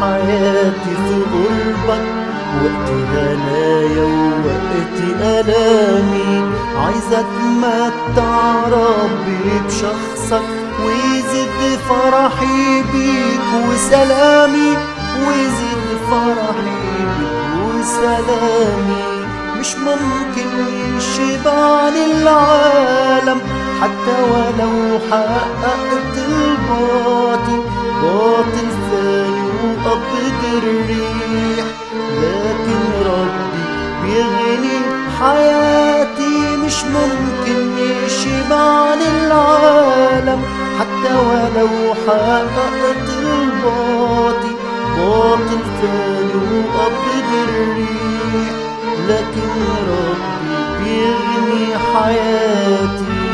حياتي في قربك وقت هنايا ووقت ألامي عايز أتمتع ربي بشخصك ويزيد فرحي بيك وسلامي ويزيد فرحي بيك وسلامي مش ممكن يشبعني العالم حتى ولو حققت الباطل باطل ثاني وقبض الريح لكن ربي بيغني حياتي مش ممكن يشبعني العالم حتى ولو حققت الباطل باطل ثاني وقبض الريح لكن ربي بيغني حياتي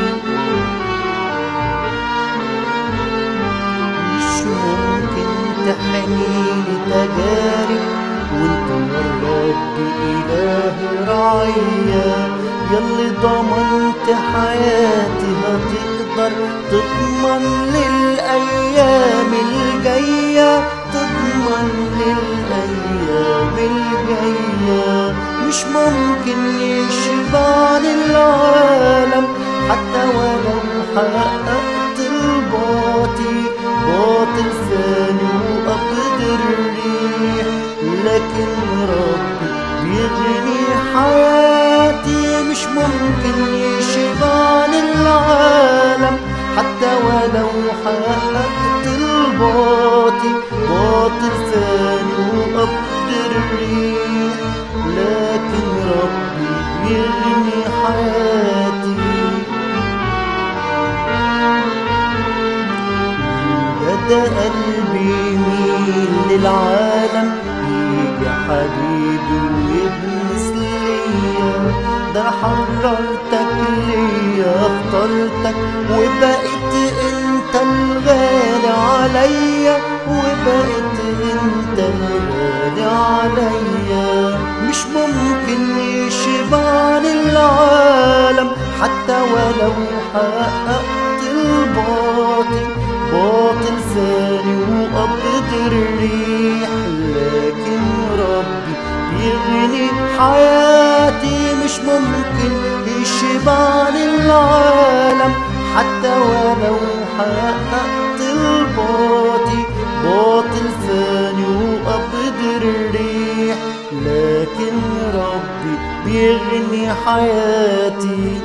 مش ممكن تحنيني تجارب وانت الرب إله رعية يلي ضمنت حياتي هتقدر تضمن للأيام الجاية تضمن للأيام الجاية مش ممكن يشبعني العالم حتى ولو حققت الباطل باطل ثاني وقبض الريح لكن ربي بيغني حياتي مش ممكن يشبعني العالم حتى ولو حققت الباطل باطل ثاني وقبض الريح لكن ربي بيغني حياتي بدا قلبي يميل للعالم يجي حبيبي ويبنس ليا ده أنا حررتك ليا اخترتك وبقيت انت الغالي عليا وبقيت انت الغالي عليا مش ممكن يشبعني العالم حتى ولو حققت الباطل باطل ثاني وقبض الريح لكن ربي بيغني حياتي مش ممكن يشبعني العالم حتى ولو حققت الباطل باطل ثاني وقبض الريح لكن ربي بيغني حياتي